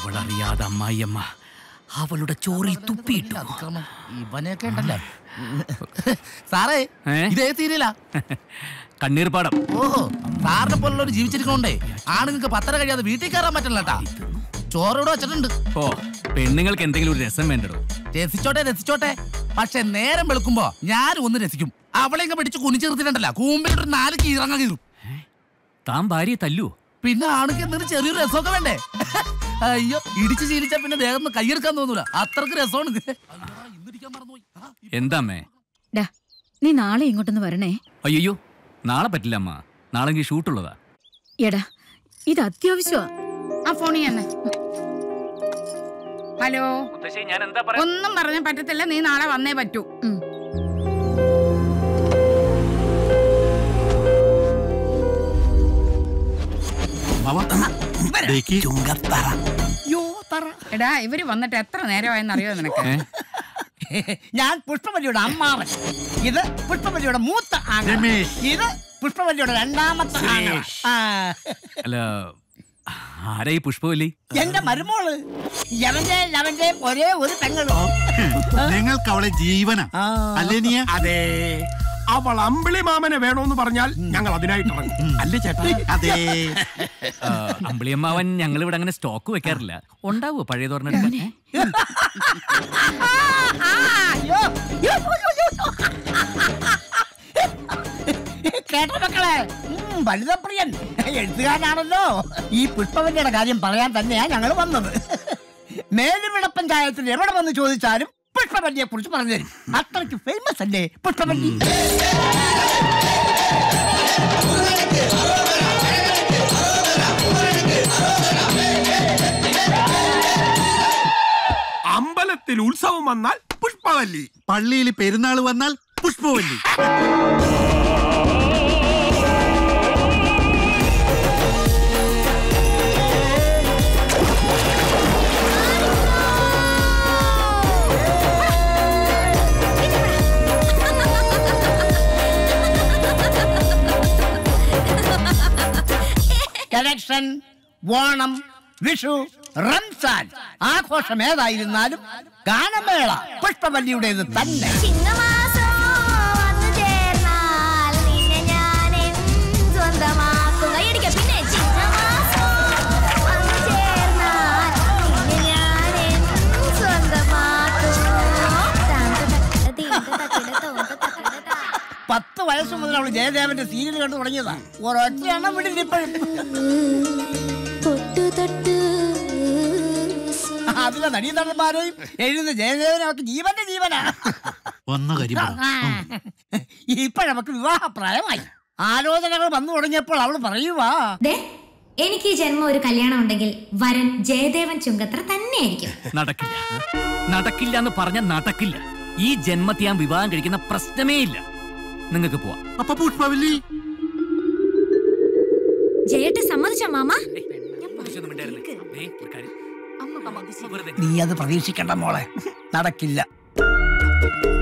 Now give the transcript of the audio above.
അവളറിയാതെ അമ്മായിയമ്മ അവളുടെ ചോറിൽ തുപ്പിയിട്ടു അതിക്രമം ഇവനെയൊക്കെ ഉണ്ടല്ലോ സാറേ ഏ? ഇതേ തീരില്ല കണ്ണീർ പാടം ഓഹോ സാറിനെ പോലുള്ളവർ ജീവിച്ചിരിക്കണോണ്ടേ ആണുങ്ങൾക്ക് പത്തര കഴിയാതെ വീട്ടിൽ കയറാൻ പറ്റില്ല കേട്ടാ ചോറോട് വെച്ചിട്ടുണ്ട് ഓ പെണ്ണുങ്ങൾക്ക് എന്തെങ്കിലും ഒരു രസം വേണ്ടടോ രസിച്ചോട്ടെ രസിച്ചോട്ടെ പക്ഷെ നേരം വെളുക്കുമ്പോ ഞാനും ഒന്ന് രസിക്കും അവളെ ഇങ്ങ് പിടിച്ച് കുനിച്ചു നിർത്തിയിട്ടുണ്ടല്ല കൂമ്പിലിട്ട് നാല് കീറങ്ങ കീറും താൻ ഭാര്യയെ തല്ലുവോ പിന്നെ ആണെങ്കിൽ എന്തെങ്കിലും ചെറിയൊരു രസമൊക്കെ വേണ്ടേ അയ്യോ ഇടിച്ച് ശീലിച്ചാ പിന്നെ ദേഹം ഒന്ന് കൈയെടുക്കാൻ തോന്നൂല അത്രക്ക് രസമാണ് അയ്യോ, ഇന്നിരിക്കാൻ മറന്നുപോയി ആ, എന്താമ്മേ ഡാ നീ നാളെ ഇങ്ങോട്ടൊന്ന് വരണേ അയ്യോ നാളെ പറ്റില്ല അമ്മ നാളെ എനിക്ക് ഷൂട്ടുള്ളതാ എടാ ഇത് അത്യാവശ്യമാ ആ ഫോണിൽ തന്നെ ഹലോ ഞാൻ എന്താ ഒന്നും പറയാൻ പറ്റത്തില്ല നീ നാളെ വന്നേ പറ്റൂ ഉം. എടാ ഇവര് വന്നിട്ട് എത്ര നേരമായെന്ന് അറിയോ നിനക്ക് ഞാൻ പുഷ്പവല്ലിയുടെ അമ്മാവൻ ഇത് പുഷ്പവല്ലിയുടെ മൂത്ത ആങ്ങള ഇത് പുഷ്പവല്ലിയുടെ രണ്ടാമത്തെ ആങ്ങള ആ, അല്ല ആരാ ഈ പുഷ്പവല്ലി എന്റെ മരുമോള് യവന്റെ യവന്റെ ഒരേ ഒരു പെങ്ങള് നിങ്ങൾക്ക് അവളെ ജീവന ആ. അല്ലേ നീ അതെ അവൾ അമ്പിളി മാമനെ വേണോന്ന് പറഞ്ഞാൽ ഞങ്ങൾ അതിനായിട്ട് ഇറങ്ങും അല്ലേ ചേട്ടാ അതെ ആ, അമ്പിളിയമ്മാവൻ ഞങ്ങൾ ഇവിടെ അങ്ങനെ സ്റ്റോക്ക് വെക്കാറില്ല ഉണ്ടാവോ പഴയ തോരണ അയ്യോ കേട്ടോ മക്കളെ ഉം, ഭരിതപ്രിയൻ എഴുത്തുകാരനാണല്ലോ ഈ പുഷ്പവല്ലിയുടെ കാര്യം പറയാൻ തന്നെയാ ഞങ്ങൾ വന്നത് മേലുവിള പഞ്ചായത്തിൽ എവിടെ വന്ന് ചോദിച്ചാലും പുഷ്പവല്ലിയെ കുറിച്ച് പറഞ്ഞു തരും അത്രയ്ക്ക് ഫേമസ് അല്ലേ പുഷ്പവല്ലി അമ്പലത്തിൽ ഉത്സവം വന്നാൽ പുഷ്പവല്ലി പള്ളിയിൽ പെരുന്നാൾ വന്നാൽ പുഷ്പവല്ലി ഇലക്ഷൻ ഓണം വിഷു റംസാൻ ആഘോഷം ഏതായിരുന്നാലും ഗാനമേള പുഷ്പവല്ലിയുടേത് തന്നെ ചിങ്ങമാസം വന്നു ചേർന്നാൽ നിന്നെ ഞാൻ സ്വന്തമാക്കുക ഇടിക്ക പിന്നെ ചിങ്ങമാസം വന്നു ചേർന്നാൽ നിന്നെ ഞാൻ സ്വന്തമാക്കും പത്ത് വയസ്സ് മുതൽ അവള് ജയദേവന്റെ സീരിയൽ കണ്ടു തുടങ്ങിയതാ ഒരൊറ്റ എണ്ണം വിടില്ല ഇപ്പോഴും തൊട്ടു തൊട്ടു അതിലെ നടീനടന്മാരെയും എഴുതുന്ന ജയദേവനെ അവർക്ക് ജീവന്റെ ജീവനാ വന്ന കാര്യം പറ. ഇപ്പോഴവക്ക് വിവാഹ പ്രായമായി ആലോചനകൾ വന്നു തുടങ്ങിയപ്പോൾ അവൾ പറയുവാ ദേ എനിക്ക് ഈ ജന്മം ഒരു കല്യാണം ഉണ്ടെങ്കിൽ വരൻ ജയദേവൻ ചുങ്കത്ര തന്നെയായിരിക്കും നടക്കില്ല നടക്കില്ല എന്ന് പറഞ്ഞ നടക്കില്ല ഈ ജന്മത്തെ ഞാൻ വിവാഹം കഴിക്കുന്ന പ്രശ്നമേ ഇല്ല നിങ്ങൾക്ക് പോവാം അപ്പൊ പുഷ്പവല്ലി ജയേട്ട് സമ്മതിച്ചോ മാമ നീ അത് പ്രതീക്ഷിക്കണ്ട മോളെ നടക്കില്ല